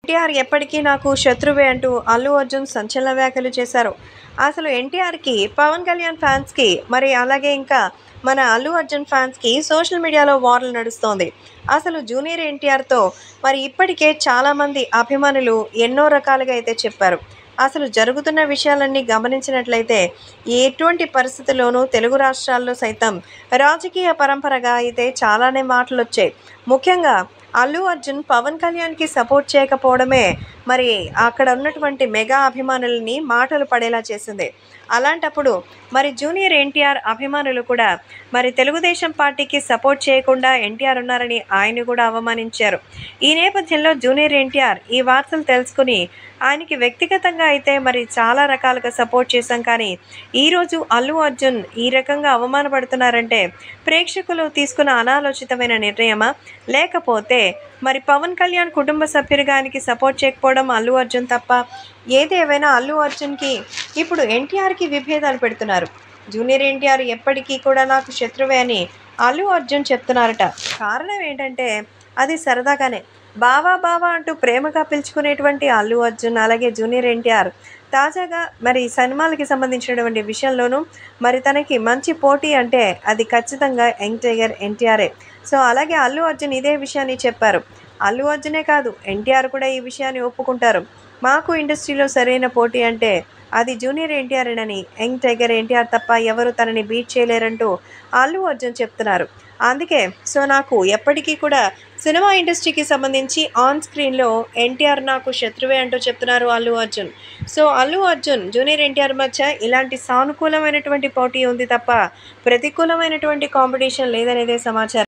ఎన్టీఆర్ ఎప్పటికీ నాకు శత్రువే అంటూ అల్లు అర్జున్ సంచలన వ్యాఖ్యలు చేశారు అసలు ఎన్టీఆర్కి పవన్ కళ్యాణ్ ఫ్యాన్స్కి మరి అలాగే ఇంకా మన అల్లు అర్జున్ ఫ్యాన్స్కి సోషల్ మీడియాలో వార్లు నడుస్తోంది అసలు జూనియర్ ఎన్టీఆర్తో మరి ఇప్పటికే చాలామంది అభిమానులు ఎన్నో రకాలుగా అయితే చెప్పారు అసలు జరుగుతున్న విషయాలన్నీ గమనించినట్లయితే ఎటువంటి పరిస్థితుల్లోనూ తెలుగు రాష్ట్రాల్లో సైతం రాజకీయ పరంపరగా అయితే చాలానే మాటలు వచ్చాయి ముఖ్యంగా అల్లు అర్జున్ పవన్ కళ్యాణ్కి సపోర్ట్ చేయకపోవడమే మరి అక్కడ ఉన్నటువంటి మెగా అభిమానులని మాటలు పడేలా చేసింది అలాంటప్పుడు మరి జూనియర్ ఎన్టీఆర్ అభిమానులు కూడా మరి తెలుగుదేశం పార్టీకి సపోర్ట్ చేయకుండా ఎన్టీఆర్ ఉన్నారని ఆయన కూడా అవమానించారు ఈ నేపథ్యంలో జూనియర్ ఎన్టీఆర్ ఈ వార్తలు తెలుసుకుని ఆయనకి వ్యక్తిగతంగా అయితే మరి చాలా రకాలుగా సపోర్ట్ చేశాం కానీ ఈరోజు అల్లు అర్జున్ ఈ రకంగా అవమానపడుతున్నారంటే ప్రేక్షకులు తీసుకున్న అనాలోచితమైన నిర్ణయమా లేకపోతే మరి పవన్ కళ్యాణ్ కుటుంబ సభ్యులుగా ఆయనకి సపోర్ట్ చేయకపోవడం అల్లు అర్జున్ తప్ప ఏదేమైనా అల్లు అర్జున్కి ఇప్పుడు ఎన్టీఆర్కి విభేదాలు పెడుతున్నారు జూనియర్ ఎన్టీఆర్ ఎప్పటికీ కూడా నాకు శత్రువే అని అల్లు అర్జున్ చెప్తున్నారట కారణం ఏంటంటే అది సరదాగానే బావా బావా అంటూ ప్రేమగా పిలుచుకునేటువంటి అల్లు అర్జున్ అలాగే జూనియర్ ఎన్టీఆర్ తాజాగా మరి సినిమాలకి సంబంధించినటువంటి విషయంలోనూ మరి తనకి మంచి పోటీ అంటే అది ఖచ్చితంగా యంగ్ టైగర్ ఎన్టీఆర్ఏ సో అలాగే అల్లు అర్జున్ ఇదే విషయాన్ని చెప్పారు అల్లు అర్జునే కాదు ఎన్టీఆర్ కూడా ఈ విషయాన్ని ఒప్పుకుంటారు మాకు ఇండస్ట్రీలో సరైన పోటీ అంటే అది జూనియర్ ఎన్టీఆర్ఏనని యంగ్ టైగర్ ఎన్టీఆర్ తప్ప ఎవరు తనని బీట్ చేయలేరంటూ అల్లు అర్జున్ చెప్తున్నారు అందుకే సో నాకు ఎప్పటికీ కూడా సినిమా ఇండస్ట్రీకి సంబంధించి ఆన్ స్క్రీన్లో ఎన్టీఆర్ నాకు శత్రువే అంటూ చెప్తున్నారు అల్లు అర్జున్ సో అల్లు అర్జున్ జూనియర్ ఎన్టీఆర్ మధ్య ఇలాంటి సానుకూలమైనటువంటి పోటీ ఉంది తప్ప ప్రతికూలమైనటువంటి కాంపిటీషన్ లేదనేదే సమాచారం